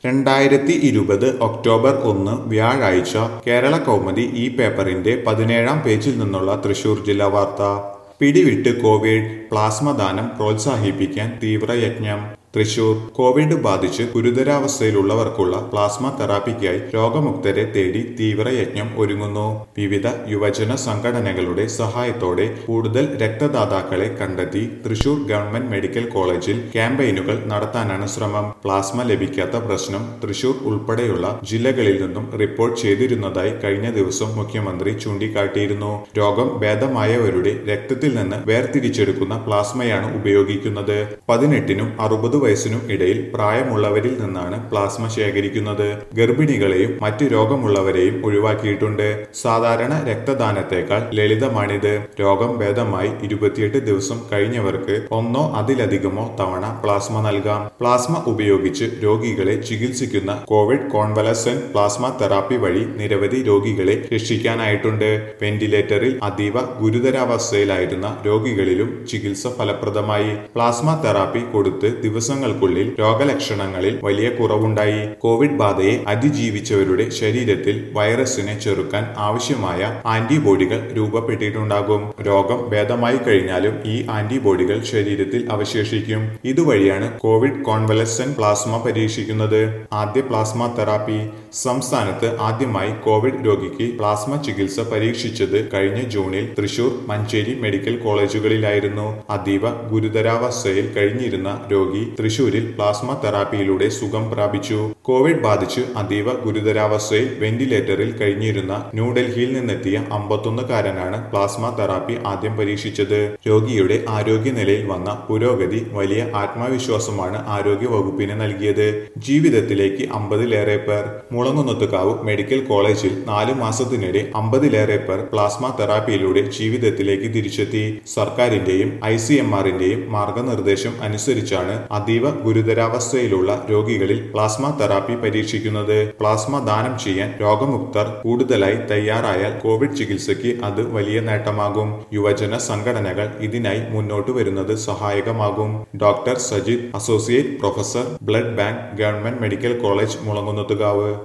രണ്ടായിരത്തി ഇരുപത് ഒക്ടോബർ ഒന്ന് വ്യാഴാഴ്ച കേരള കൗമുദി ഈ പേപ്പറിന്റെ പതിനേഴാം പേജിൽ നിന്നുള്ള തൃശൂർ ജില്ലാ വാർത്ത പിടിവിട്ട് കോവിഡ് പ്ലാസ്മ ദാനം പ്രോത്സാഹിപ്പിക്കാൻ തീവ്രയജ്ഞം തൃശൂർ കോവിഡ് ബാധിച്ച് ഗുരുതരാവസ്ഥയിലുള്ളവർക്കുള്ള പ്ലാസ്മ തെറാപ്പിക്കായി രോഗമുക്തരെ തേടി തീവ്രയജ്ഞം ഒരുങ്ങുന്നു വിവിധ യുവജന സംഘടനകളുടെ സഹായത്തോടെ കൂടുതൽ രക്തദാതാക്കളെ കണ്ടെത്തി തൃശൂർ ഗവൺമെന്റ് മെഡിക്കൽ കോളേജിൽ ക്യാമ്പയിനുകൾ നടത്താനാണ് ശ്രമം പ്ലാസ്മ ലഭിക്കാത്ത പ്രശ്നം തൃശൂർ ഉൾപ്പെടെയുള്ള ജില്ലകളിൽ നിന്നും റിപ്പോർട്ട് ചെയ്തിരുന്നതായി കഴിഞ്ഞ ദിവസം മുഖ്യമന്ത്രി ചൂണ്ടിക്കാട്ടിയിരുന്നു രോഗം ഭേദമായവരുടെ രക്തത്തിൽ നിന്ന് വേർതിരിച്ചെടുക്കുന്ന പ്ലാസ്മയാണ് ഉപയോഗിക്കുന്നത് പതിനെട്ടിനും അറുപത് വയസ്സിനും ഇടയിൽ പ്രായമുള്ളവരിൽ നിന്നാണ് പ്ലാസ്മ ശേഖരിക്കുന്നത് ഗർഭിണികളെയും മറ്റ് രോഗമുള്ളവരെയും ഒഴിവാക്കിയിട്ടുണ്ട് സാധാരണ രക്തദാനത്തെക്കാൾ ലളിതമാണിത് രോഗം ഭേദമായി ഇരുപത്തിയെട്ട് ദിവസം കഴിഞ്ഞവർക്ക് ഒന്നോ അതിലധികമോ തവണ പ്ലാസ്മ നൽകാം പ്ലാസ്മ ഉപയോഗിച്ച് രോഗികളെ ചികിത്സിക്കുന്ന കോവിഡ് കോൺവലസന്റ് പ്ലാസ്മ തെറാപ്പി വഴി നിരവധി രോഗികളെ രക്ഷിക്കാനായിട്ടുണ്ട് വെന്റിലേറ്ററിൽ അതീവ ഗുരുതരാവസ്ഥയിലായിരുന്ന രോഗികളിലും ചികിത്സ ഫലപ്രദമായി പ്ലാസ്മ തെറാപ്പി കൊടുത്ത് ദിവസങ്ങൾക്കുള്ളിൽ രോഗലക്ഷണങ്ങളിൽ വലിയ കുറവുണ്ടായി കോവിഡ് ബാധയെ അതിജീവിച്ചവരുടെ ശരീരത്തിൽ വൈറസിനെ ചെറുക്കാൻ ആവശ്യമായ ആന്റിബോഡികൾ രൂപപ്പെട്ടിട്ടുണ്ടാകും രോഗം ഭേദമായി കഴിഞ്ഞാലും ഈ ആന്റിബോഡികൾ ശരീരത്തിൽ അവശേഷിക്കും ഇതുവഴിയാണ് കോവിഡ് കോൺവലസന്റ് പ്ലാസ്മ പരീക്ഷിക്കുന്നത് ആദ്യ പ്ലാസ്മ തെറാപ്പി സംസ്ഥാനത്ത് ആദ്യമായി കോവിഡ് രോഗിക്ക് പ്ലാസ്മ ചികിത്സ പരീക്ഷിച്ചത് കഴിഞ്ഞ ജൂണിൽ തൃശൂർ മഞ്ചേരി മെഡിക്കൽ കോളേജുകളിലായിരുന്നു അതീവ ഗുരുതരാവസ്ഥയിൽ കഴിഞ്ഞിരുന്ന രോഗി തൃശൂരിൽ പ്ലാസ്മ തെറാപ്പിയിലൂടെ സുഖം പ്രാപിച്ചു കോവിഡ് ബാധിച്ച് അതീവ ഗുരുതരാവസ്ഥയിൽ വെന്റിലേറ്ററിൽ കഴിഞ്ഞിരുന്ന ന്യൂഡൽഹിയിൽ നിന്നെത്തിയ അമ്പത്തൊന്നുകാരനാണ് പ്ലാസ്മ തെറാപ്പി ആദ്യം പരീക്ഷിച്ചത് രോഗിയുടെ ആരോഗ്യനിലയിൽ വന്ന പുരോഗതി വലിയ ആത്മവിശ്വാസമാണ് ആരോഗ്യ വകുപ്പിന് നൽകിയത് ജീവിതത്തിലേക്ക് അമ്പതിലേറെ പേർ മുളങ്ങുന്നത്തുകാവ് മെഡിക്കൽ കോളേജിൽ നാലു മാസത്തിനിടെ അമ്പതിലേറെ പേർ പ്ലാസ്മ തെറാപ്പിയിലൂടെ ജീവിതത്തിലേക്ക് തിരിച്ചെത്തി സർക്കാരിന്റെയും ഐ സി എം ആറിന്റെയും മാർഗനിർദ്ദേശം അനുസരിച്ചാണ് അതീവ ഗുരുതരാവസ്ഥയിലുള്ള രോഗികളിൽ പ്ലാസ്മ തെറാപ്പി പരീക്ഷിക്കുന്നത് പ്ലാസ്മ ദാനം ചെയ്യാൻ രോഗമുക്തർ കൂടുതലായി തയ്യാറായാൽ കോവിഡ് ചികിത്സയ്ക്ക് അത് വലിയ നേട്ടമാകും യുവജന സംഘടനകൾ ഇതിനായി മുന്നോട്ട് വരുന്നത് സഹായകമാകും doctor Sajith associate professor blood bank government medical college Mulamkunnathukavu